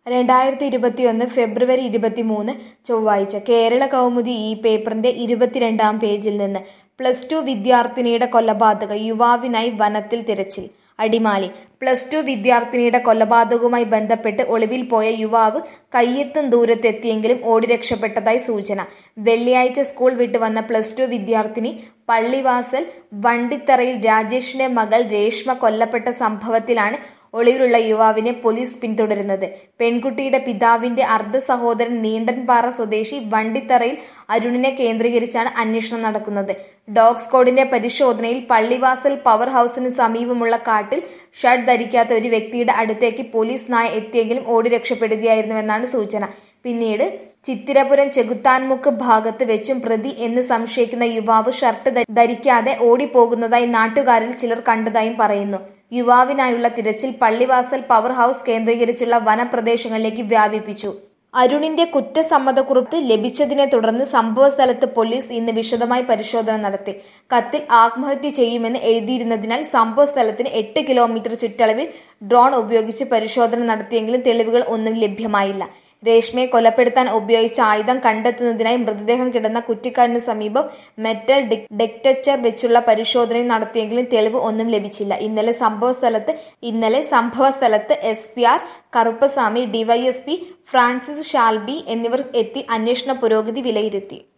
രണ്ടായിരത്തി ഇരുപത്തിയൊന്ന് ഫെബ്രുവരി ഇരുപത്തിമൂന്ന് ചൊവ്വാഴ്ച കേരള കൗമുദി ഈ പേപ്പറിന്റെ ഇരുപത്തിരണ്ടാം പേജിൽ നിന്ന് പ്ലസ് ടു വിദ്യാർത്ഥിനിയുടെ കൊലപാതക യുവാവിനായി വനത്തിൽ തിരച്ചിൽ അടിമാലി പ്ലസ് ടു വിദ്യാർത്ഥിനിയുടെ കൊലപാതകവുമായി ബന്ധപ്പെട്ട് ഒളിവിൽ പോയ യുവാവ് കയ്യെത്തും ദൂരത്തെത്തിയെങ്കിലും ഓടി രക്ഷപ്പെട്ടതായി സൂചന വെള്ളിയാഴ്ച സ്കൂൾ വിട്ടു വന്ന പ്ലസ് ടു വിദ്യാർത്ഥിനി പള്ളിവാസൽ വണ്ടിത്തറയിൽ രാജേഷിന്റെ മകൾ രേഷ്മ കൊല്ലപ്പെട്ട സംഭവത്തിലാണ് ഒളിവിലുള്ള യുവാവിനെ പോലീസ് പിന്തുടരുന്നത് പെൺകുട്ടിയുടെ പിതാവിന്റെ അർദ്ധ സഹോദരൻ നീണ്ടൻപാറ സ്വദേശി വണ്ടിത്തറയിൽ അരുണിനെ കേന്ദ്രീകരിച്ചാണ് അന്വേഷണം നടക്കുന്നത് ഡോഗ് സ്ക്വാഡിന്റെ പരിശോധനയിൽ പള്ളിവാസൽ പവർ ഹൌസിന് സമീപമുള്ള കാട്ടിൽ ഷർട്ട് ധരിക്കാത്ത ഒരു വ്യക്തിയുടെ അടുത്തേക്ക് പോലീസ് നായ എത്തിയെങ്കിലും ഓടി രക്ഷപ്പെടുകയായിരുന്നുവെന്നാണ് സൂചന പിന്നീട് ചിത്തിരപുരം ചെകുത്താൻമുക്ക് ഭാഗത്ത് വെച്ചും പ്രതി എന്ന് സംശയിക്കുന്ന യുവാവ് ഷർട്ട് ധരിക്കാതെ ഓടിപ്പോകുന്നതായി നാട്ടുകാരിൽ ചിലർ കണ്ടതായും പറയുന്നു യുവാവിനായുള്ള തിരച്ചിൽ പള്ളിവാസൽ പവർ ഹൌസ് കേന്ദ്രീകരിച്ചുള്ള വനപ്രദേശങ്ങളിലേക്ക് വ്യാപിപ്പിച്ചു അരുണിന്റെ കുറ്റസമ്മതക്കുറിപ്പ് ലഭിച്ചതിനെ തുടർന്ന് സംഭവസ്ഥലത്ത് പോലീസ് ഇന്ന് വിശദമായി പരിശോധന നടത്തി കത്തിൽ ആത്മഹത്യ ചെയ്യുമെന്ന് എഴുതിയിരുന്നതിനാൽ സംഭവസ്ഥലത്തിന് എട്ട് കിലോമീറ്റർ ചുറ്റളവിൽ ഡ്രോൺ ഉപയോഗിച്ച് പരിശോധന നടത്തിയെങ്കിലും തെളിവുകൾ ഒന്നും ലഭ്യമായില്ല രേഷ്മയെ കൊലപ്പെടുത്താൻ ഉപയോഗിച്ച ആയുധം കണ്ടെത്തുന്നതിനായി മൃതദേഹം കിടന്ന കുറ്റിക്കാടിന് സമീപം മെറ്റൽ ഡെക്ടച്ചർ വെച്ചുള്ള പരിശോധനയും നടത്തിയെങ്കിലും തെളിവ് ഒന്നും ലഭിച്ചില്ല ഇന്നലെ സംഭവ സ്ഥലത്ത് ഇന്നലെ സംഭവ സ്ഥലത്ത് S P R Karuppaswamy DYSP Francis Shalbi എന്നിവർ എത്തി അന്വേഷണ പുരോഗതി വിലയിരുത്തി